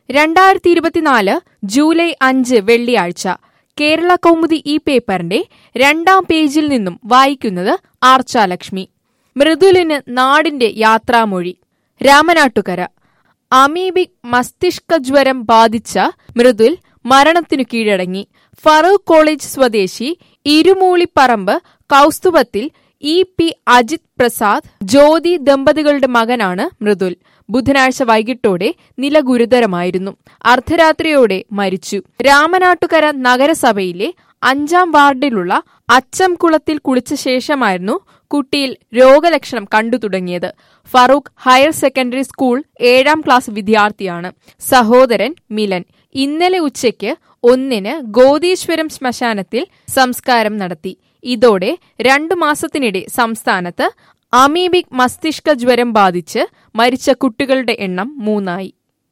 രണ്ടായിരത്തി ഇരുപത്തിനാല് ജൂലൈ അഞ്ച് വെള്ളിയാഴ്ച കേരള കൗമുദി ഈ പേപ്പറിന്റെ രണ്ടാം പേജിൽ നിന്നും വായിക്കുന്നത് ആർച്ചാലക്ഷ്മി മൃദുലിന് നാടിന്റെ യാത്രാമൊഴി രാമനാട്ടുകര അമീബിക് മസ്തിഷ്ക ജ്വരം ബാധിച്ച മൃദുൽ മരണത്തിനു കീഴടങ്ങി ഫറൂഖ് കോളേജ് സ്വദേശി ഇരുമൂളിപ്പറമ്പ് കൗസ്തുഭത്തിൽ ഇ പി അജിത് പ്രസാദ് ജ്യോതി ദമ്പതികളുടെ മകനാണ് മൃദുൽ ബുധനാഴ്ച വൈകിട്ടോടെ നില ഗുരുതരമായിരുന്നു അർദ്ധരാത്രിയോടെ മരിച്ചു രാമനാട്ടുകര നഗരസഭയിലെ അഞ്ചാം വാർഡിലുള്ള അച്ചംകുളത്തിൽ കുളിച്ച ശേഷമായിരുന്നു കുട്ടിയിൽ രോഗലക്ഷണം കണ്ടു തുടങ്ങിയത് ഫറൂഖ് ഹയർ സെക്കൻഡറി സ്കൂൾ ഏഴാം ക്ലാസ് വിദ്യാർത്ഥിയാണ് സഹോദരൻ മിലൻ ഇന്നലെ ഉച്ചയ്ക്ക് ഒന്നിന് ഗോതീശ്വരം ശ്മശാനത്തിൽ സംസ്കാരം നടത്തി ഇതോടെ രണ്ടു മാസത്തിനിടെ സംസ്ഥാനത്ത് അമീബിക് മസ്തിഷ്ക ജ്വരം ബാധിച്ച് മരിച്ച കുട്ടികളുടെ എണ്ണം മൂന്നായി